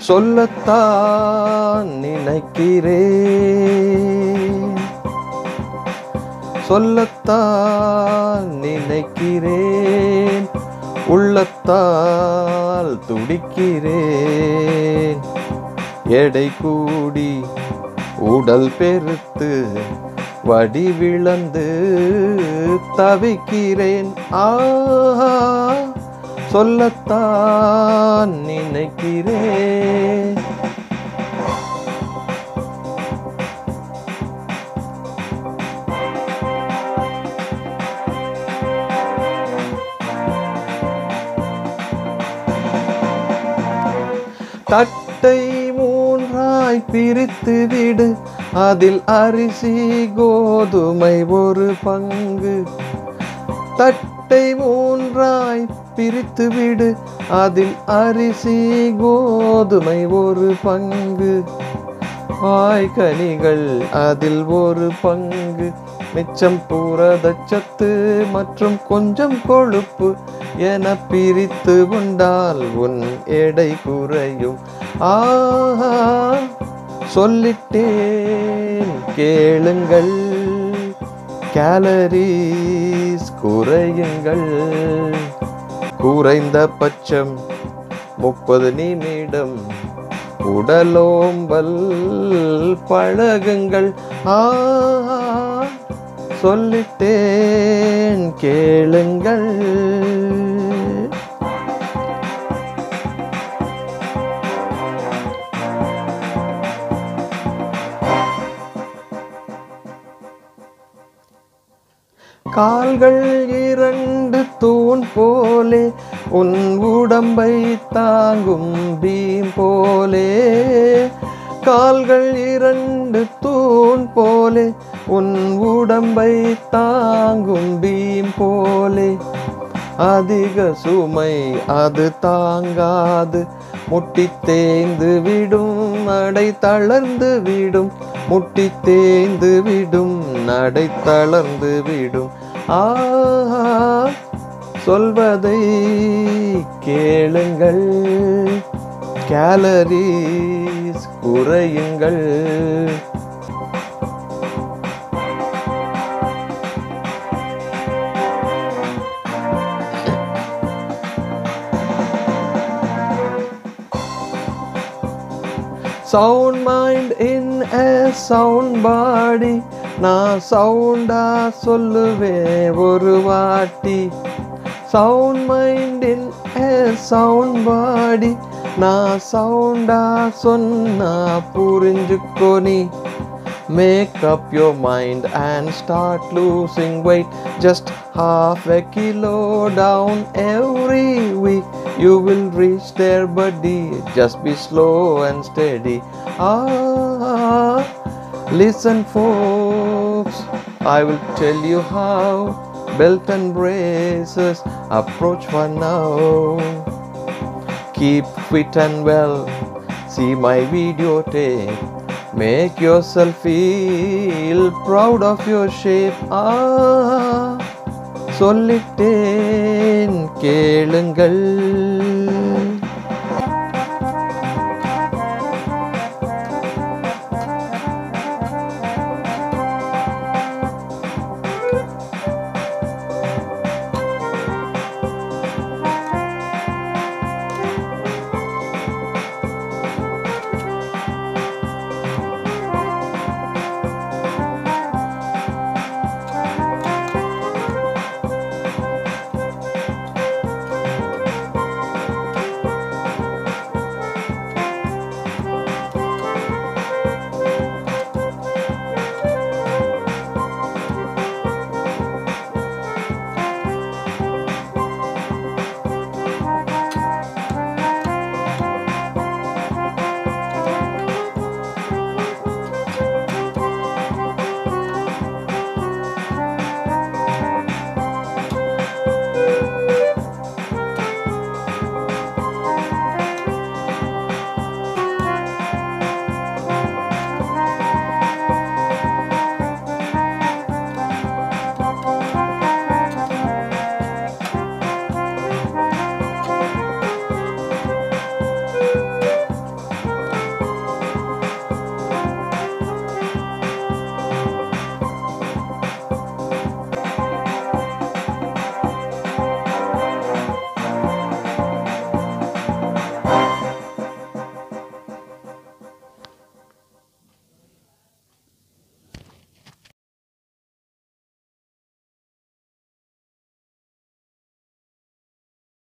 சொல்லத்தான் நினைக்கிறேன் சொல்லத்தான் நினைக்கிறேன் உள்ளத்தால் துடிக்கிறேன் எடை கூடி உடல் பெருத்து வடிவிழந்து தவிக்கிறேன் ஆ சொல்லத்தான் நினைக்கிறேன் தட்டை மூன்றாய் பிரித்து விடு அதில் அரிசி கோதுமை ஒரு பங்கு தட்டை மூன்றாய் பிரித்து விடு அதில் அரிசி கோதுமை ஒரு பங்கு காய்கனிகள் அதில் ஒரு பங்கு மிச்சம் புரதச்சத்து மற்றும் கொஞ்சம் கொழுப்பு என பிரித்து கொண்டால் உன் எடை குறையும் ஆஹா சொல்லிட்டேன் கேளுங்கள் கேலரிஸ் குறையுங்கள் குறைந்த பட்சம் முப்பது நிமிடம் உடலோம்பல் பழகுங்கள் ஆ சொல்லிட்டேன் கேளுங்கள் கால்கள் இரண்டு தூண் போலே உன் உடம்பை தாங்கும் பீம் போலே கால்கள் இரண்டு தூண் போலே உன் உடம்பை தாங்கும் பீம் போலே அதிக சுமை அது தாங்காது முட்டி தேய்ந்து விடும் நடை தளர்ந்து விடும் முட்டி தேய்ந்து விடும் நடை தளர்ந்து விடும் ஆஹா சொல்வதை கேளுங்கள் கேலரிஸ் குறையுங்கள் sound mind in a sound body நான் சவுண்டா சொல்லுவேன் ஒரு வாட்டி sound mind in a sound body நான் சவுண்டா சொன்னா புரிஞ்சுக்கோ நீ Make up your mind and start losing weight. Just half a kilo down every week. You will reach there, buddy. Just be slow and steady. Ah, listen, folks. I will tell you how. Belt and braces approach for now. Keep fit and well. See my video tape. Make yourself feel proud of your shape. Ah, சொல்லிட்டேன் கேளுங்கள்